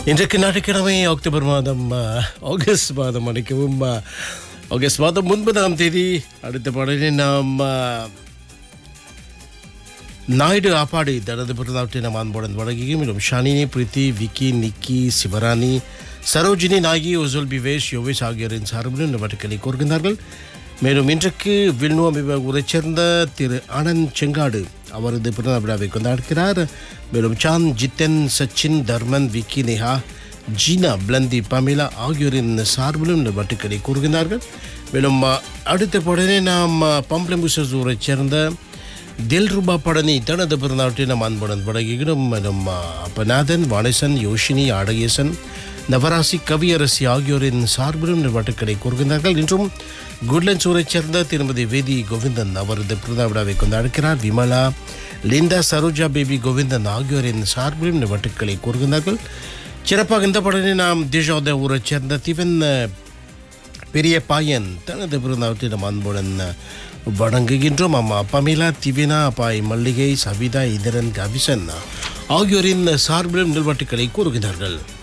இன்றைக்கு ஞாயிற்றுக்கிழமை அக்டோபர் மாதம் ஆ, ஆகஸ்ட் மாதம் மன்னிக்கவும் ஆ, ஆகஸ்ட் மாதம் ஒன்பதாம் தேதி அடுத்த பாடலில் நாம் ஆ, நாயுடு ஆப்பாடி தனது பிறந்தாவட்டை நாம் அன்புடன் வழங்கியும் மேலும் ஷானினி பிரித்தி விக்கி நிக்கி சிவராணி சரோஜினி நாயகி ஒசோல் பிவேஷ் யோவேஷ் ஆகியோரின் சார்பில் இந்த வட்டுக்களை கோருகின்றார்கள் மேலும் இன்றைக்கு வில்னுவம் ஊரைச் சேர்ந்த திரு ஆனந்த் செங்காடு அவரது பிறந்த விழாவை கொண்டாடுகிறார் மேலும் சாந்த் ஜித்தன் சச்சின் தர்மன் விக்கி நேஹா ஜீனா பிளந்தி பமிலா ஆகியோரின் சார்பிலும் இந்த வட்டுக்களை கூறுகின்றார்கள் மேலும் அ, அடுத்த பாடலே நாம் பம்ப்ளம்புசஸ் ஊரைச் சேர்ந்த தில்ருபா படனி தனது பிறந்தாவட்டை நம் அன்புடன் வழங்குகிறோம் மேலும் அ, அப்பநாதன் வாணேசன் யோஷினி ஆடகேசன் நவராசி கவியரசி ஆகியோரின் சார்பிலும் இந்த வட்டுக்களை கூறுகின்றார்கள் இன்றும் குட்லன்ஸ் ஊரைச் சேர்ந்த திருமதி வேதி கோவிந்தன் அவரது பிறந்த விழாவை கொண்டாடுகிறார் விமலா லிண்டா சரோஜா பேபி கோவிந்தன் ஆகியோரின் சார்பிலும் இந்த வட்டுக்களை கூறுகின்றார்கள் சிறப்பாக இந்த படனை நாம் தேஜாத ஊரைச் சேர்ந்த திவன் அ, பெரிய பாயன் தனது பிறந்தவற்றை நம் அன்புடன் வணங்குகின்றோம் அம்மா பமிலா திவினா அப்பாய் மல்லிகை சவிதா இதரன் கவிசன் ஆகியோரின் சார்பிலும் நில்வட்டுக்களை கூறுகிறார்கள்